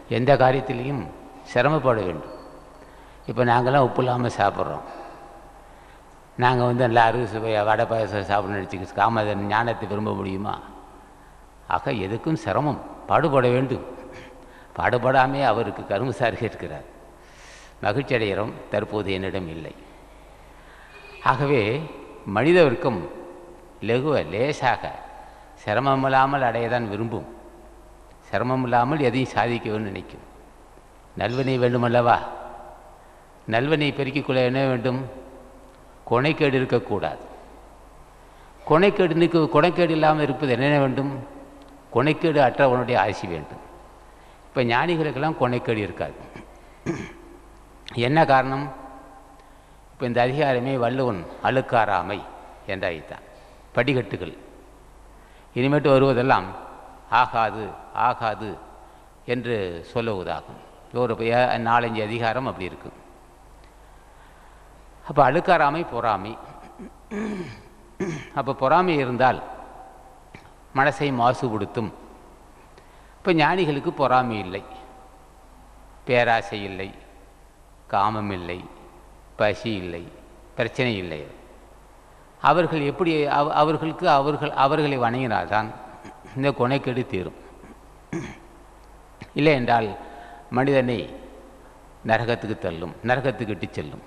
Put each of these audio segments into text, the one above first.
எந்த காரியத்திலையும் சிரமப்பட வேண்டும் இப்போ நாங்கள்லாம் உப்பு இல்லாமல் சாப்பிட்றோம் நாங்கள் வந்து நல்லா அறுவை சுவையாக வடை பாயசம் சாப்பிட நினச்சி காமதன் ஞானத்தை விரும்ப முடியுமா ஆக எதுக்கும் சிரமம் பாடுபட வேண்டும் பாடுபடாமே அவருக்கு கரும்புசாரி இருக்கிறார் மகிழ்ச்சி அடைகிறோம் தற்போது என்னிடம் இல்லை ஆகவே மனித வர்க்கம் லகுவ லேசாக சிரமமில்லாமல் அடையதான் விரும்பும் சிரமம் இல்லாமல் எதையும் சாதிக்க வேண்டும் நினைக்கும் நல்வினை வேண்டுமல்லவா நல்வினை பெருக்கிக் கொள்ள என்ன வேண்டும் கொனைக்கேடு இருக்கக்கூடாது கொனைக்கேடு நிற்க கொனைக்கேடு இல்லாமல் இருப்பது என்னென்ன வேண்டும் கொனைக்கேடு அற்றவனுடைய ஆசி வேண்டும் இப்போ ஞானிகளுக்கெல்லாம் கொனைக்கேடு இருக்காது என்ன காரணம் இப்போ இந்த அதிகாரமே வள்ளுவன் அழுக்காராமை என்றாய்த்தான் படிக்கட்டுகள் இனிமேட்டு வருவதெல்லாம் ஆகாது ஆகாது என்று சொல்லுவதாகும் ஒரு ஏ- நாலஞ்சு அதிகாரம் அப்படி இருக்கு அப்போ அழுக்காராமை பொறாமை அப்போ பொறாமை இருந்தால் மனசை மாசுபடுத்தும் இப்போ ஞானிகளுக்கு பொறாமை இல்லை பேராசை இல்லை காமம் இல்லை பசி இல்லை பிரச்சனை இல்லை அவர்கள் எப்படி அவ- அவர்களுக்கு அவர்கள் அவர்களை வணங்கினால்தான் இந்த கொனைக்கெடு தீரும் இல்லை என்றால் மனிதனை நரகத்துக்கு தள்ளும் நரகத்துக்கு இட்டுச் செல்லும்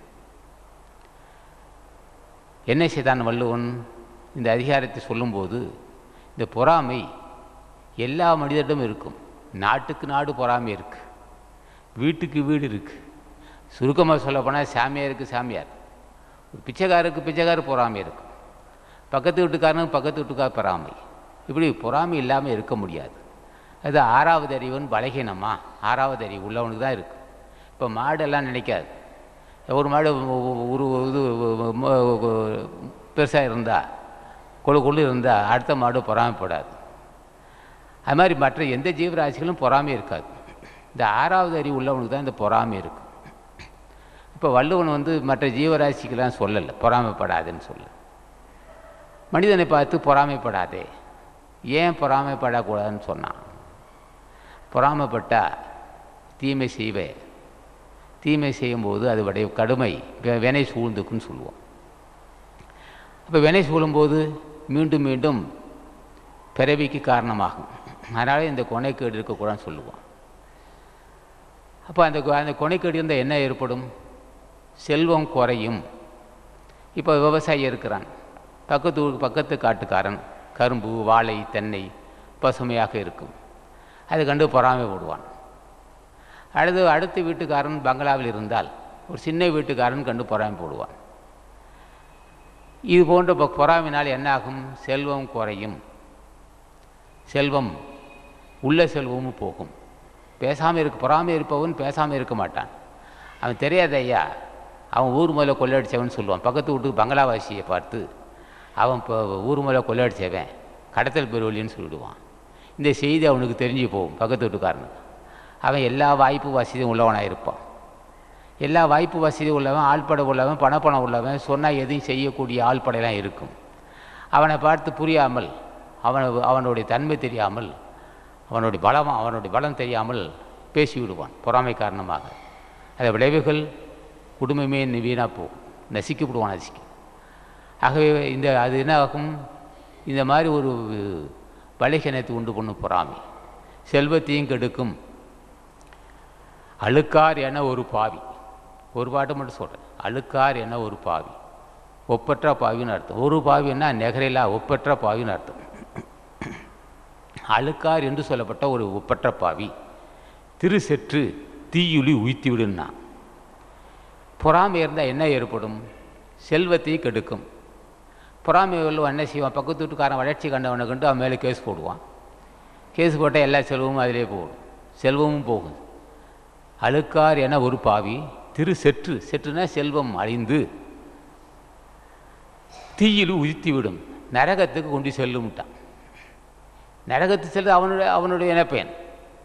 என்ன செய்தான் வள்ளுவன் இந்த அதிகாரத்தை சொல்லும்போது இந்த பொறாமை எல்லா மனிதரிடம் இருக்கும் நாட்டுக்கு நாடு பொறாமை இருக்கு வீட்டுக்கு வீடு இருக்கு சுருக்கமாக சொல்லப்போனால் சாமியாருக்கு சாமியார் ஒரு பிச்சைக்காரருக்கு பிச்சைக்காரர் பொறாமை இருக்கும் பக்கத்து வீட்டுக்காரனுக்கு பக்கத்து வீட்டுக்கார் பொறாமை இப்படி பொறாமை இல்லாமல் இருக்க முடியாது அது ஆறாவது அறிவன் பலகீனமா ஆறாவது அறிவு உள்ளவனுக்கு தான் இருக்கு இப்போ மாடெல்லாம் நினைக்காது ஒரு மாடு ஒரு இது பெருசாக இருந்தால் கொழு கொழு இருந்தால் அடுத்த மாடு பொறாமைப்படாது அது மாதிரி மற்ற எந்த ஜீவராசிகளும் பொறாமை இருக்காது இந்த ஆறாவது அறிவு உள்ளவனுக்கு தான் இந்த பொறாமை இருக்கும் இப்போ வள்ளுவன் வந்து மற்ற ஜீவராசிக்கெல்லாம் சொல்லலை பொறாமைப்படாதுன்னு சொல்ல மனிதனை பார்த்து பொறாமைப்படாதே ஏன் பொறாமைப்படக்கூடாதுன்னு சொன்னான் பொறாமைப்பட்டா தீமை செய்வே தீமை செய்யும்போது அது உடைய கடுமை வி- வினை சூழ்ந்துக்குன்னு சொல்லுவோம் அப்போ வினை சூழும்போது மீண்டும் மீண்டும் பிறவிக்கு காரணமாகும் அதனால் இந்த கொனைக்கேடு இருக்கக்கூடாதுன்னு சொல்லுவோம் அப்போ அந்த கொ- அந்த கொனைக்கேடு இருந்தால் என்ன ஏற்படும் செல்வம் குறையும் இப்போ விவசாயி இருக்கிறான் பக்கத்து ஊருக்கு பக்கத்து காட்டுக்காரன் கரும்பு வாழை தென்னை பசுமையாக இருக்கும் அதை கண்டு பொறாமை போடுவான் அடுத்து அடுத்த வீட்டுக்காரன் பங்களாவில் இருந்தால் ஒரு சின்ன வீட்டுக்காரன் கண்டு பொறாமை போடுவான் இது போன்ற பொ- பொறாமையினால் என்ன ஆகும் செல்வம் குறையும் செல்வம் உள்ள செல்வமும் போகும் பேசாமல் இருக்க பொறாமை இருப்பவன் பேசாமல் இருக்க மாட்டான் அவன் தெரியாத ஐயா அவன் ஊர் முதல்ல கொள்ளடிச்சவன் சொல்லுவான் பக்கத்து வீட்டுக்கு பங்களாவாசியை பார்த்து அவன் இப்போ ஊர் முதல்ல கொள்ளடிச்சவன் கடத்தல் பெருவழின்னு சொல்லிடுவான் இந்த செய்தி அவனுக்கு தெரிஞ்சு போகும் பக்கத்து வீட்டுக்காரனுக்கு அவன் எல்லா வாய்ப்பு வசதியும் உள்ளவனாக இருப்பான் எல்லா வாய்ப்பு வசதி உள்ளவன் ஆள்பட உள்ளவன் பணப்பணம் உள்ளவன் சொன்னால் எதையும் செய்யக்கூடிய ஆள்படையெல்லாம் இருக்கும் அவனை பார்த்து புரியாமல் அவன அவனுடைய தன்மை தெரியாமல் அவனுடைய பலம் அவனுடைய பலம் தெரியாமல் பேசி விடுவான் பொறாமை காரணமாக அந்த விளைவுகள் குடும்பமே வீணாக போகும் நசிக்க விடுவான் நசிக்க ஆகவே இந்த அது என்ன ஆகும் இந்த மாதிரி ஒரு பலகீனத்தை உண்டு பண்ணும் பொறாமை செல்வத்தையும் கெடுக்கும் அழுக்கார் என ஒரு பாவி ஒரு பாட்டு மட்டும் சொல்கிறேன் அழுக்கார் என ஒரு பாவி ஒப்பற்ற பாவின்னு அர்த்தம் ஒரு பாவின்னா நெகரிலா ஒப்பற்ற பாவின்னு அர்த்தம் அழுக்கார் என்று சொல்லப்பட்ட ஒரு ஒப்பற்ற பாவி திரு செற்று தீயுளி உய்த்தி விடுன்னா பொறாமை இருந்தால் என்ன ஏற்படும் செல்வத்தை கெடுக்கும் பொறாமை உள்ளவன் என்ன செய்வான் பக்கத்து வீட்டுக்காரன் வளர்ச்சி கண்டவனை கண்டு அவன் மேலே கேஸ் போடுவான் கேஸ் போட்டால் எல்லா செல்வமும் அதிலே போகும் செல்வமும் போகும் அழுக்கார் என ஒரு பாவி திரு செற்று செற்றுனா செல்வம் அழிந்து தீயில் உதித்துவிடும் நரகத்துக்கு கொண்டு செல்லும்ட்டான் நரகத்து செல்ல அவனுடைய அவனுடைய இனப்பெயன்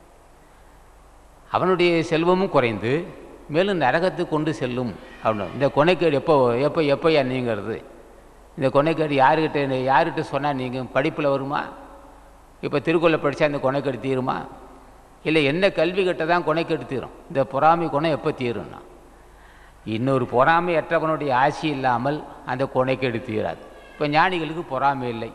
அவனுடைய செல்வமும் குறைந்து மேலும் நரகத்துக்கு கொண்டு செல்லும் அப்படின்னு இந்த கொனைக்கேடு எப்போ எப்போ எப்போயா நீங்கிறது இந்த கொனைக்கேடு யாருக்கிட்ட யார்கிட்ட சொன்னால் நீங்கள் படிப்பில் வருமா இப்போ திருக்குறளை படித்தா இந்த கொனைக்கேடு தீருமா இல்லை என்ன கல்வி கட்ட தான் கொனைக்கெடு தீரும் இந்த பொறாமை குணம் எப்போ தீரும்னா இன்னொரு பொறாமையற்றவனுடைய ஆசி இல்லாமல் அந்த கொனைக்கெடு தீராது இப்போ ஞானிகளுக்கு பொறாமை இல்லை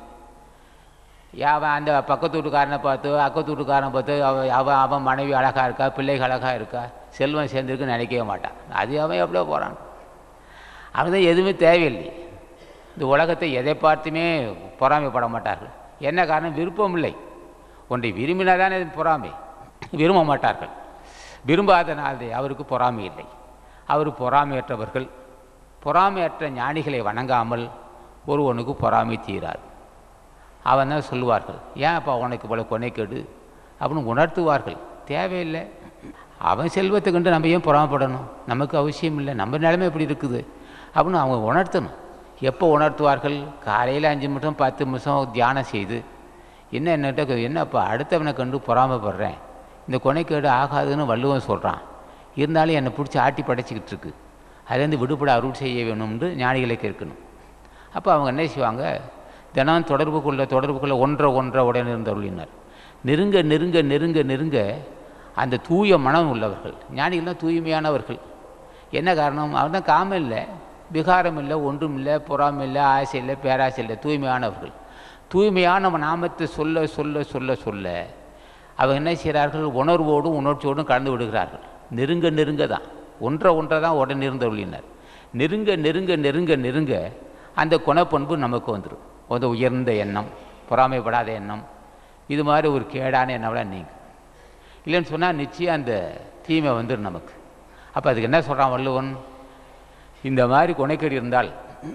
அவன் அந்த பக்கத்து வீட்டுக்காரனை பார்த்து அக்கத்து வீட்டுக்காரனை பார்த்து அவன் அவன் அவன் மனைவி அழகாக இருக்கா பிள்ளைகள் அழகாக இருக்கா செல்வம் சேர்ந்துருக்குன்னு நினைக்கவே மாட்டான் அது அவன் எவ்வளோ போகிறான் அவன் தான் எதுவுமே தேவையில்லை இந்த உலகத்தை எதை பார்த்துமே பொறாமைப்பட மாட்டார்கள் என்ன காரணம் விருப்பம் இல்லை ஒன்றை விரும்பினாதானே பொறாமை விரும்ப மாட்டார்கள் விரும்பாதனாலே அவருக்கு பொறாமை இல்லை அவர் பொறாமையற்றவர்கள் பொறாமையற்ற ஞானிகளை வணங்காமல் ஒருவனுக்கு பொறாமை தீராது அவன் தான் சொல்லுவார்கள் ஏன் அப்போ உனக்கு இவ்வளோ கொனைக்கெடு அப்படின்னு உணர்த்துவார்கள் தேவையில்லை அவன் செல்வத்தை கண்டு நம்ம ஏன் பொறாமப்படணும் நமக்கு அவசியம் இல்லை நம்ம நிலைமை எப்படி இருக்குது அப்படின்னு அவங்க உணர்த்தணும் எப்போ உணர்த்துவார்கள் காலையில் அஞ்சு நிமிஷம் பத்து நிமிஷம் தியானம் செய்து என்ன என்னட்ட என்னப்பா அடுத்தவனை கண்டு பொறாமப்படுறேன் இந்த கொனைக்கேடு ஆகாதுன்னு வள்ளுவன் சொல்கிறான் இருந்தாலும் என்னை பிடிச்சி ஆட்டி படைச்சிக்கிட்டு இருக்கு அதுலேருந்து விடுபட அருள் செய்ய வேணும்னு ஞானிகளை கேட்கணும் அப்போ அவங்க என்ன செய்வாங்க தினம் தொடர்புக்குள்ள தொடர்புக்குள்ள ஒன்றை ஒன்றை உடனே இருந்தருளினார் நெருங்க நெருங்க நெருங்க நெருங்க அந்த தூய மனம் உள்ளவர்கள் ஞானிகள்லாம் தூய்மையானவர்கள் என்ன காரணம் அவன் தான் காமம் இல்லை விகாரம் இல்லை ஒன்றும் இல்லை பொறாமை இல்லை ஆசை இல்லை பேராசை இல்லை தூய்மையானவர்கள் தூய்மையான நாமத்தை சொல்ல சொல்ல சொல்ல சொல்ல அவங்க என்ன செய்கிறார்கள் உணர்வோடும் உணர்ச்சியோடும் கலந்து விடுகிறார்கள் நெருங்க நெருங்க தான் ஒன்றை ஒன்றை தான் உடனே இருந்தருளினார் நெருங்க நெருங்க நெருங்க நெருங்க அந்த குணப்பண்பு நமக்கு வந்துடும் ஒரு உயர்ந்த எண்ணம் பொறாமைப்படாத எண்ணம் இது மாதிரி ஒரு கேடான எண்ணம்லாம் நீங்க இல்லைன்னு சொன்னால் நிச்சயம் அந்த தீமை வந்துடும் நமக்கு அப்போ அதுக்கு என்ன சொல்கிறான் வள்ளுவன் இந்த மாதிரி கொனைக்கடி இருந்தால்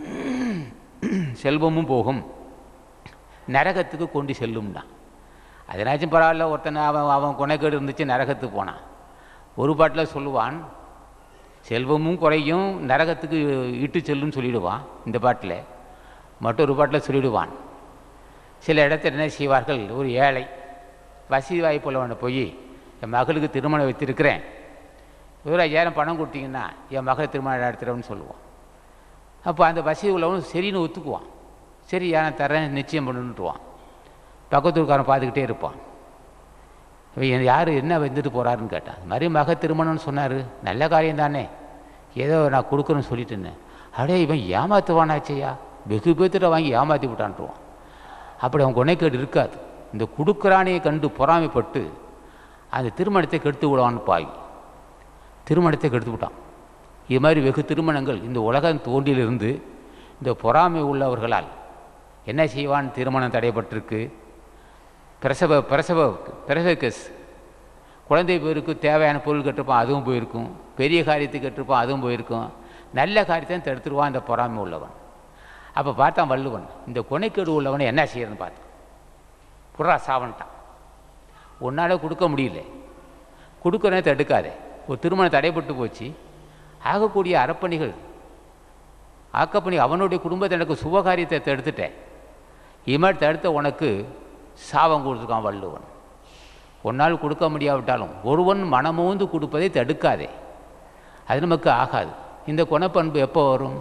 செல்வமும் போகும் நரகத்துக்கு கொண்டு செல்லும்னா அதனாச்சும் பரவாயில்ல ஒருத்தனை அவன் அவன் கொனைக்கேடு இருந்துச்சு நரகத்துக்கு போனான் ஒரு பாட்டில் சொல்லுவான் செல்வமும் குறையும் நரகத்துக்கு இட்டு செல்லும்னு சொல்லிடுவான் இந்த பாட்டில் மற்றொரு பாட்டில் சொல்லிடுவான் சில இடத்துல என்ன செய்வார்கள் ஒரு ஏழை வசதி வாய்ப்புள்ளவனை போய் என் மகளுக்கு திருமணம் வைத்திருக்கிறேன் ஒரு ஐயாயிரம் பணம் கொடுத்தீங்கன்னா என் மகளை திருமணம் நடத்துகிறேன்னு சொல்லுவான் அப்போ அந்த வசதி உள்ளவன் சரின்னு ஒத்துக்குவான் சரி நான் தரேன் நிச்சயம் பண்ணுன்ட்டுவான் பக்கத்தூர்காரன் பார்த்துக்கிட்டே இருப்பான் இவன் யார் என்ன வந்துட்டு போகிறாருன்னு கேட்டான் இது மாதிரி மக திருமணம்னு சொன்னார் நல்ல காரியம் தானே ஏதோ நான் கொடுக்குறேன்னு சொல்லிட்டுன்னு அடே இவன் ஏமாத்துவானாச்சையா வெகு பேர்த்திட்ட வாங்கி ஏமாற்றி விட்டான்ட்டுவான் அப்படி அவன் கொனைக்கேடு இருக்காது இந்த கொடுக்குறானையை கண்டு பொறாமைப்பட்டு அந்த திருமணத்தை கெடுத்து விடுவான்னு பாய் திருமணத்தை கெடுத்து விட்டான் இது மாதிரி வெகு திருமணங்கள் இந்த உலகம் தோன்றிலிருந்து இந்த பொறாமை உள்ளவர்களால் என்ன செய்வான் திருமணம் தடைப்பட்டிருக்கு பிரசவ பிரசவ பிரசவ கேஸ் குழந்தை பேருக்கு தேவையான பொருள் கட்டிருப்பான் அதுவும் போயிருக்கும் பெரிய காரியத்தை கட்டிருப்பான் அதுவும் போயிருக்கும் நல்ல காரியத்தை தடுத்துருவான் இந்த பொறாமை உள்ளவன் அப்போ பார்த்தான் வள்ளுவன் இந்த கொனைக்கேடு உள்ளவனை என்ன செய்யறன்னு பார்த்தான் புறா சாவன்ட்டான் உன்னால் கொடுக்க முடியல கொடுக்கறனே தடுக்காதே ஒரு திருமணம் தடைப்பட்டு போச்சு ஆகக்கூடிய அறப்பணிகள் ஆக்கப்பணி அவனுடைய குடும்பத்தை எனக்கு சுபகாரியத்தை தடுத்துட்டேன் இது மாதிரி தடுத்த உனக்கு சாபம் கொடுத்துருக்கான் வள்ளுவன் உன்னால் கொடுக்க முடியாவிட்டாலும் ஒருவன் மனமோந்து கொடுப்பதை தடுக்காதே அது நமக்கு ஆகாது இந்த குணப்பண்பு எப்போ வரும்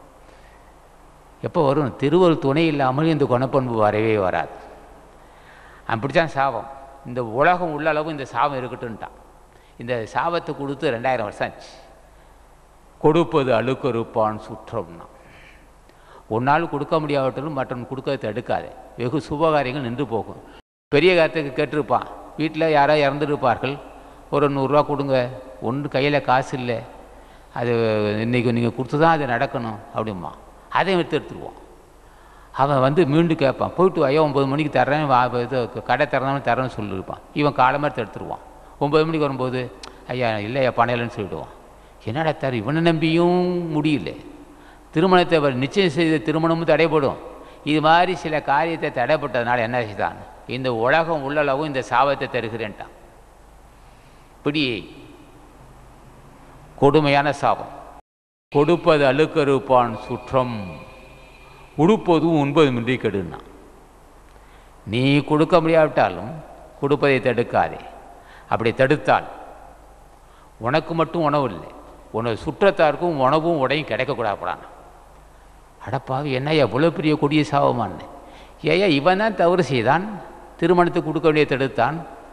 எப்போ வரும் திருவள் துணை இல்லாமல் இந்த குணப்பண்பு வரவே வராது அப்படித்தான் சாபம் இந்த உலகம் உள்ள அளவு இந்த சாபம் இருக்கட்டும்ட்டான் இந்த சாபத்தை கொடுத்து ரெண்டாயிரம் வருஷம் ஆச்சு கொடுப்பது அழுக்கறுப்பான் சுற்றம்னா உன்னால் கொடுக்க முடியாவிட்டாலும் மற்றவன் கொடுக்கறதை தடுக்காதே வெகு சுபகாரியங்கள் நின்று போகும் பெரிய காரியத்துக்கு கேட்டிருப்பான் வீட்டில் யாரோ இறந்துருப்பார்கள் ஒரு நூறுரூவா கொடுங்க ஒன்று கையில் காசு இல்லை அது இன்றைக்கி நீங்கள் கொடுத்து தான் அது நடக்கணும் அப்படிம்மா அதையும் எடுத்து எடுத்துருவான் அவன் வந்து மீண்டும் கேட்பான் போயிட்டு ஐயோ ஒம்பது மணிக்கு தர்றேன் வா இது கடை திறந்தாலும் தரேன்னு சொல்லியிருப்பான் இவன் காலமாக எடுத்து எடுத்துருவான் ஒம்பது மணிக்கு வரும்போது ஐயா இல்லையா பணம் இல்லைன்னு சொல்லிவிடுவான் என்னடா தர இவனை நம்பியும் முடியல திருமணத்தை அவர் நிச்சயம் செய்த திருமணமும் தடைப்படும் இது மாதிரி சில காரியத்தை தடைப்பட்டதுனால என்ன செய்தான் இந்த உலகம் உள்ளளவும் இந்த சாபத்தை தருகிறேன்ட்டான் இப்படி கொடுமையான சாபம் கொடுப்பது அழுக்கறுப்பான் சுற்றம் உடுப்பதும் உண்பதுமின்றி கெடுனா நீ கொடுக்க முடியாவிட்டாலும் கொடுப்பதை தடுக்காதே அப்படி தடுத்தால் உனக்கு மட்டும் உணவு இல்லை உனது சுற்றத்தாருக்கும் உணவும் உடையும் கிடைக்கக்கூடாதுப்படான் அடப்பாவி என்ன எவ்வளோ பெரிய கொடிய சாபமான்னு ஏயா இவன் தான் தவறு செய்தான் திருமணத்தை கொடுக்க வேண்டிய தடுத்தான்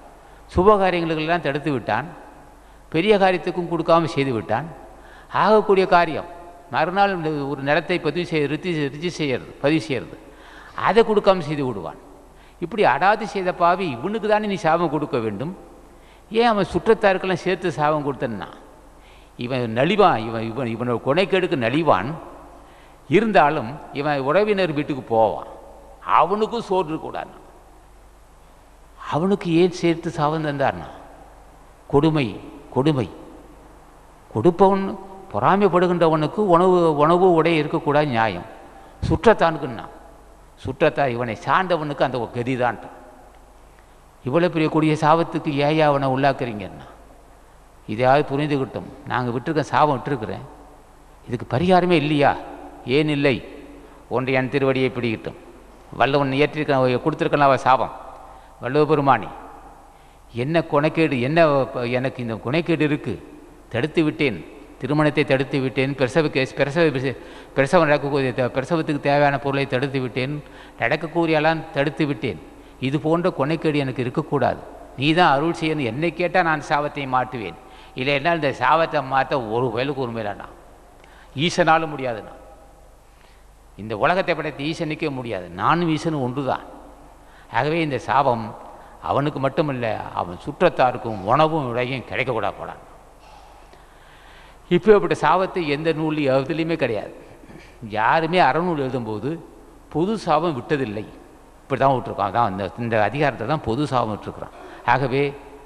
சுப காரியங்களுக்கெல்லாம் தடுத்து விட்டான் பெரிய காரியத்துக்கும் கொடுக்காம செய்து விட்டான் ஆகக்கூடிய காரியம் மறுநாள் இந்த ஒரு நிலத்தை பதிவு செய்ய ரித்தி ரிஜி செய்யறது பதிவு செய்யறது அதை கொடுக்காம செய்து விடுவான் இப்படி அடாது செய்த பாவி இவனுக்கு தானே நீ சாபம் கொடுக்க வேண்டும் ஏன் அவன் சுற்றத்தாருக்கெல்லாம் சேர்த்து சாபம் கொடுத்தன்னா இவன் நலிவான் இவன் இவன் இவனோட கொனைக்கேடுக்கு நலிவான் இருந்தாலும் இவன் உறவினர் வீட்டுக்கு போவான் அவனுக்கும் சோறு இருக்கக்கூடாது அவனுக்கு ஏன் சேர்த்து சாபம் தந்தார்னா கொடுமை கொடுமை கொடுப்பவன் பொறாமைப்படுகின்றவனுக்கு உணவு உணவு உடை இருக்கக்கூடாது நியாயம் சுற்றத்தானுக்குன்னா சுற்றத்தா இவனை சார்ந்தவனுக்கு அந்த கதிதான்ட்டான் இவ்வளோ பெரிய கொடிய சாபத்துக்கு ஏயா அவனை உள்ளாக்குறீங்கன்னா இதையாவது புரிந்துக்கிட்டோம் நாங்கள் விட்டுருக்க சாபம் விட்டுருக்குறேன் இதுக்கு பரிகாரமே இல்லையா ஏன் இல்லை ஒன்று என் திருவடியை பிடிக்கட்டும் வல்லவன் இயற்றிருக்க கொடுத்துருக்கலாம் அவ சாபம் வள்ளுவ பெருமானி என்ன கொனைக்கேடு என்ன ப- எனக்கு இந்த கொனைக்கேடு இருக்குது தடுத்து விட்டேன் திருமணத்தை தடுத்து விட்டேன் பிரசவ கேஸ் பிரசவ பிச- பிரசவம் நடக்கக்கூடிய த- பிரசவத்துக்கு தேவையான பொருளை தடுத்து விட்டேன் நடக்கக்கூடியெல்லாம் தடுத்து விட்டேன் இது போன்ற கொனைக்கேடு எனக்கு இருக்கக்கூடாது நீ தான் அருள் செய்யணும் என்னை கேட்டால் நான் சாபத்தை மாட்டுவேன் இல்லைன்னா இந்த சாபத்தை மாற்ற ஒரு வயலுக்கு ஒரு மேலாண்ணா ஈசனாலும் முடியாதுண்ணா இந்த உலகத்தை படைத்த ஈசனுக்கே முடியாது நானும் ஈசனும் ஒன்று தான் ஆகவே இந்த சாபம் அவனுக்கு மட்டுமல்ல அவன் சுற்றத்தாருக்கும் உணவும் உடையும் கிடைக்கக்கூடாது போடான் இப்பேற்பட்ட சாபத்தை எந்த நூல் எதுலேயுமே கிடையாது யாருமே அறநூல் எழுதும்போது பொது சாபம் விட்டதில்லை இப்படி தான் விட்டுருக்கோம் அதான் இந்த இந்த அதிகாரத்தை தான் பொது சாபம் விட்டுருக்குறான் ஆகவே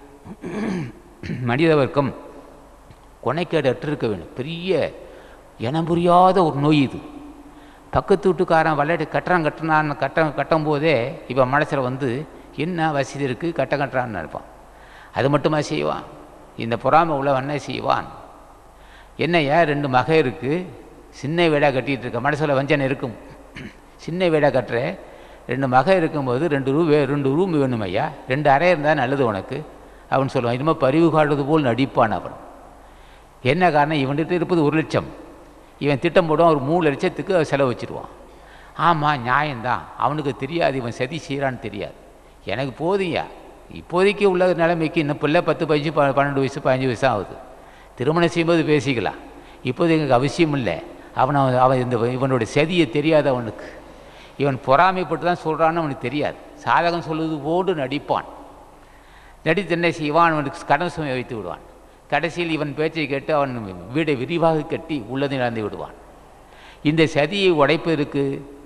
மனித வர்க்கம் கொனைக்கேடு அற்றிருக்க வேண்டும் பெரிய இனம் புரியாத ஒரு நோய் இது பக்கத்து வீட்டுக்காரன் விளையாட்டு கட்டுறான் கட்டுனான்னு கட்ட கட்டும் போதே இவன் மனசில் வந்து என்ன வசதி இருக்குது கட்ட கட்டுறான்னு நினைப்பான் அது மட்டுமா செய்வான் இந்த பொறாமை உள்ளவன் என்ன செய்வான் என்ன ஏன் ரெண்டு மக இருக்குது சின்ன வீடாக கட்டிகிட்டு இருக்க மனசில் வஞ்சனை இருக்கும் சின்ன வீடாக கட்டுற ரெண்டு மக இருக்கும்போது ரெண்டு ரூ வே ரெண்டு ரூம் வேணும் ஐயா ரெண்டு அறை இருந்தால் நல்லது உனக்கு அவன் சொல்லுவான் இனிமேல் பரிவு காட்டுறது போல் நடிப்பான் அவன் என்ன காரணம் இவன்கிட்ட இருப்பது ஒரு லட்சம் இவன் திட்டம் போடுவான் ஒரு மூணு லட்சத்துக்கு அவன் செலவு வச்சுருவான் ஆமாம் நியாயம்தான் அவனுக்கு தெரியாது இவன் சதி செய்கிறான்னு தெரியாது எனக்கு போதுயா இப்போதைக்கு உள்ள நிலைமைக்கு இன்னும் பிள்ளை பத்து பதினஞ்சு ப பன்னெண்டு வயசு பதினஞ்சு வயசு ஆகுது திருமணம் செய்யும்போது பேசிக்கலாம் இப்போது எங்களுக்கு அவசியம் இல்லை அவன் அவன் அவன் இந்த இவனுடைய சதியை தெரியாது அவனுக்கு இவன் பொறாமைப்பட்டு தான் சொல்கிறான்னு அவனுக்கு தெரியாது சாதகம் சொல்லுவது போன்று நடிப்பான் நடித்து என்ன செய்வான் அவனுக்கு கடன் சுமை வைத்து விடுவான் கடைசியில் இவன் பேச்சை கேட்டு அவன் வீடை விரிவாக கட்டி உள்ளதை நடந்து விடுவான் இந்த சதியை உடைப்பதற்கு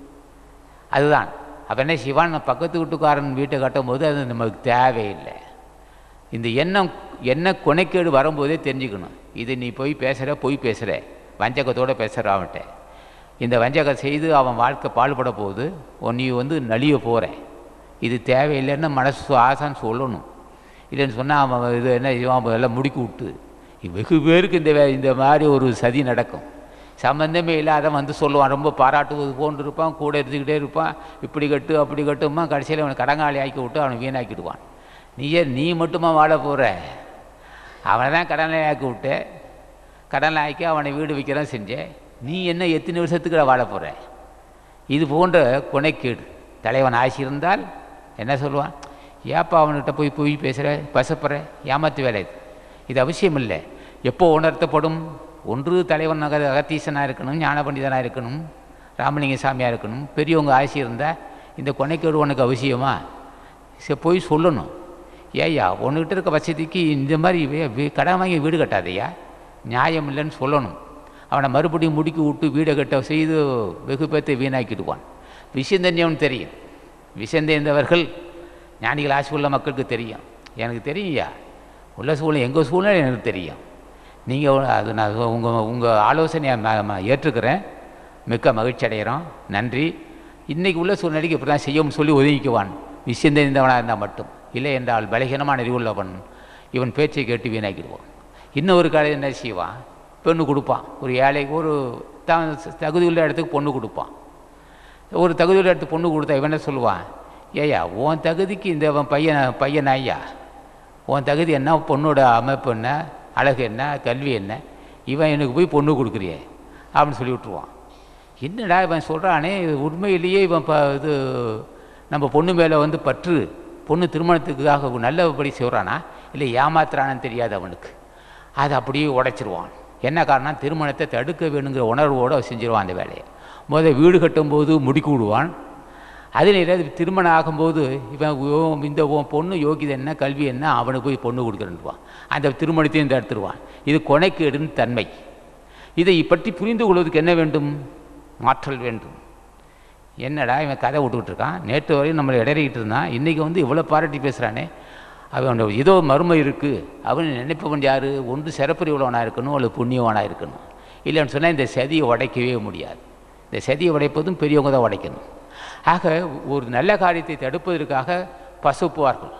அதுதான் அப்போ என்ன செய்வான் நான் பக்கத்து வீட்டுக்காரன் வீட்டை கட்டும்போது அது நமக்கு தேவையில்லை இந்த எண்ணம் என்ன கொனைக்கேடு வரும்போதே தெரிஞ்சுக்கணும் இது நீ போய் பேசுகிற பொய் பேசுகிற வஞ்சகத்தோடு பேசுகிற அவன்கிட்ட இந்த வஞ்சகம் செய்து அவன் வாழ்க்கை பாடுபட போகுது உன் நீ வந்து நலிய போகிற இது தேவையில்லைன்னு மனசு ஆசான்னு சொல்லணும் இல்லைன்னு சொன்னால் அவன் இது என்ன செய்வான் அவன் எல்லாம் முடுக்கி விட்டு வெகு பேருக்கு இந்த வே- இந்த மாதிரி ஒரு சதி நடக்கும் சம்பந்தமே இல்லாத வந்து சொல்லுவான் ரொம்ப பாராட்டுவது போன்று இருப்பான் கூட இருந்துக்கிட்டே இருப்பான் இப்படி கட்டு அப்படி கட்டுமா கடைசியில் அவனை கடங்காளி ஆக்கி விட்டு அவனை வீணாக்கிடுவான் நீயே நீ மட்டுமா வாழ போகிற அவனை தான் கடனை ஆக்கி விட்ட கடனை ஆக்கி அவனை வீடு விற்கிறதான் செஞ்சேன் நீ என்ன எத்தனை வருஷத்துக்கு வாழ போகிற இது போன்ற கொனைக்கேடு தலைவன் ஆசி இருந்தால் என்ன சொல்லுவான் ஏப்பா அவன்கிட்ட போய் போய் பேசுகிற பசப்புற ஏமாத்து வேலை இது இது அவசியம் இல்லை எப்போ உணர்த்தப்படும் ஒன்று தலைவன் நக அகத்தீசனாக இருக்கணும் ஞான பண்டிதனாக இருக்கணும் ராமலிங்க சாமியாக இருக்கணும் பெரியவங்க ஆசி இருந்தால் இந்த கொனைக்கேடு உனக்கு அவசியமா சரி போய் சொல்லணும் ஏய்யா உன்கிட்ட இருக்க வசதிக்கு இந்த மாதிரி வே- வே- கடன் வாங்கி வீடு கட்டாதையா நியாயம் இல்லைன்னு சொல்லணும் அவனை மறுபடியும் முடுக்கி விட்டு வீடை கட்ட செய்து வெகு பேர்த்தை வீணாக்கிடுவான் விஷயம் தெரிஞ்சவன் தெரியும் விஷயம் தெரிந்தவர்கள் ஞானிகள் ஆசி உள்ள மக்களுக்கு தெரியும் எனக்கு தெரியும்யா உள்ள சூழ்நிலை எங்கள் சூழ்நிலை எனக்கு தெரியும் நீங்கள் அது நான் உங்கள் உங்கள் ஆலோசனையை ம- ம- ஏற்றுக்கிறேன் மிக்க மகிழ்ச்சி அடைகிறோம் நன்றி இன்றைக்கி உள்ள சூழ்நிலைக்கு இப்படி தான் செய்யும்னு சொல்லி ஒதுங்கிக்குவான் விஷயம் தெரிந்தவனாக இருந்தால் மட்டும் இல்லை என்றால் பலகீனமான அறிவுள்ளவன் இவன் பேச்சை கேட்டு வீணாக்கிடுவான் இன்னொரு காலையில் என்ன செய்வான் பெண்ணு கொடுப்பான் ஒரு ஏழைக்கு ஒரு த தகுதியுள்ள இடத்துக்கு பொண்ணு கொடுப்பான் ஒரு தகுதியுள்ள இடத்துக்கு பொண்ணு கொடுத்தா இவன் என்ன சொல்லுவான் ஏய்யா உன் தகுதிக்கு இந்த அவன் பையன் பையன் ஐயா உன் தகுதி என்ன பொண்ணோட அமைப்பு என்ன அழகு என்ன கல்வி என்ன இவன் எனக்கு போய் பொண்ணு கொடுக்குறியே அப்படின்னு சொல்லி விட்ருவான் என்னடா இவன் சொல்கிறானே இது உண்மையிலேயே இவன் ப இது நம்ம பொண்ணு மேலே வந்து பற்று பொண்ணு திருமணத்துக்காக நல்லபடி செய்கிறானா இல்லை ஏமாத்துறானான்னு தெரியாது அவனுக்கு அதை அப்படியே உடைச்சிருவான் என்ன காரணம் திருமணத்தை தடுக்க வேணுங்கிற உணர்வோடு அவன் செஞ்சிருவான் அந்த வேலையை முதல்ல வீடு கட்டும்போது முடுக்கி விடுவான் அதில் ஏதாவது திருமணம் ஆகும்போது இவன் ஓ- இந்த உன் பொண்ணு யோகிதை என்ன கல்வி என்ன அவனுக்கு போய் பொண்ணு கொடுக்குறேன்னுவான் அந்த திருமணத்தையும் தடுத்துருவான் இது கொனைக்கேடுன்னு தன்மை இதை பற்றி புரிந்து கொள்வதற்கு என்ன வேண்டும் மாற்றல் வேண்டும் என்னடா இவன் கதை விட்டுக்கிட்டு இருக்கான் நேற்று வரையும் நம்மளை இடறிக்கிட்டு இருந்தான் இன்றைக்கி வந்து இவ்வளோ பாராட்டி பேசுகிறானே அவன் ஏதோ மர்மம் இருக்குது அவன் நினைப்பவன் யார் ஒன்று சிறப்புரி உள்ளவனாக இருக்கணும் அல்லது புண்ணியவனாக இருக்கணும் இல்லைன்னு சொன்னால் இந்த சதியை உடைக்கவே முடியாது இந்த சதியை உடைப்பதும் பெரியவங்க தான் உடைக்கணும் ஆக ஒரு நல்ல காரியத்தை தடுப்பதற்காக பசுப்புவார்கள்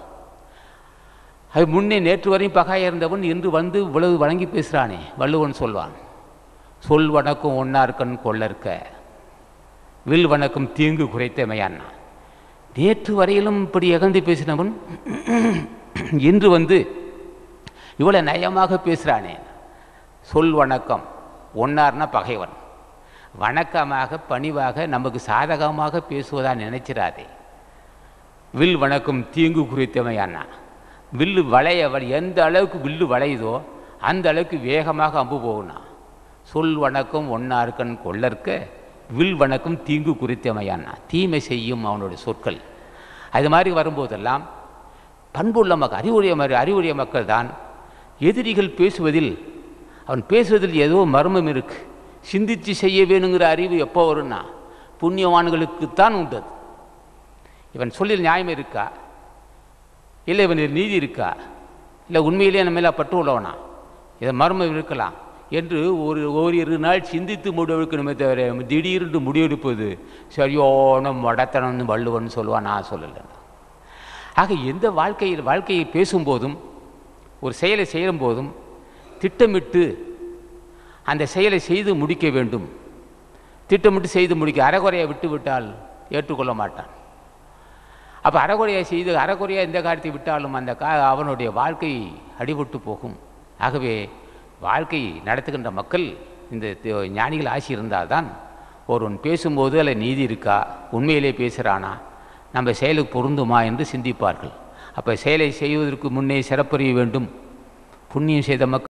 அது முன்னே நேற்று வரையும் பகாய இருந்தவன் இன்று வந்து இவ்வளவு வழங்கி பேசுகிறானே வள்ளுவன் சொல்வான் சொல் வணக்கம் ஒன்னா இருக்கன் கொள்ளற்க வில் வணக்கம் தீங்கு குறைத்தமையான்னா நேற்று வரையிலும் இப்படி இகழ்ந்து பேசினவன் இன்று வந்து இவ்வளோ நயமாக பேசுகிறானே சொல் வணக்கம் ஒன்னார்னா பகைவன் வணக்கமாக பணிவாக நமக்கு சாதகமாக பேசுவதா நினைச்சிடாதே வில் வணக்கம் தீங்கு குறித்தமையானா வில்லு வளைய வ- எந்த அளவுக்கு வில்லு வளையுதோ அந்த அளவுக்கு வேகமாக அம்பு போகுனா சொல் வணக்கம் ஒன்னாருக்கன் கொள்ளற்க வில் வணக்கம் தீங்கு குறித்தமையானா தீமை செய்யும் அவனுடைய சொற்கள் அது மாதிரி வரும்போதெல்லாம் பண்புள்ள மக்கள் அறிவுடைய மாதிரி அறிவுடைய மக்கள் தான் எதிரிகள் பேசுவதில் அவன் பேசுவதில் ஏதோ மர்மம் இருக்கு சிந்தித்து செய்ய வேணுங்கிற அறிவு எப்போ வரும்னா புண்ணியவான்களுக்குத்தான் உண்டு அது. இவன் சொல்லில் நியாயம் இருக்கா இல்லை இவனில் நீதி இருக்கா இல்லை உண்மையிலேயே நம்ம மேலே பற்று உள்ளவனா இதை மர்மம் இருக்கலாம் என்று ஒரு ஓரிரு நாள் சிந்தித்து முடிவெடுக்கணுமே தவிர திடீரென்று முடிவெடுப்பது சரியான மடத்தனம்னு வள்ளுவன் சொல்லுவான் நான் சொல்லலை ஆக எந்த வாழ்க்கையில் வாழ்க்கையை பேசும்போதும் ஒரு செயலை செய்யும் போதும் திட்டமிட்டு அந்த செயலை செய்து முடிக்க வேண்டும் திட்டமிட்டு செய்து முடிக்க அறகுறையை விட்டு விட்டால் ஏற்றுக்கொள்ள மாட்டான் அப்போ அறகுறையை செய்து அறகுறையாக எந்த காரியத்தை விட்டாலும் அந்த கா அவனுடைய வாழ்க்கை அடிபட்டு போகும் ஆகவே வாழ்க்கை நடத்துகின்ற மக்கள் இந்த தி- ஞானிகள் ஆசி இருந்தால்தான் ஒருவன் பேசும்போது அதில் நீதி இருக்கா உண்மையிலே பேசுகிறானா நம்ம செயலுக்கு பொருந்துமா என்று சிந்திப்பார்கள் அப்போ செயலை செய்வதற்கு முன்னே சிறப்பறிய வேண்டும் புண்ணியம் செய்த மக்கள்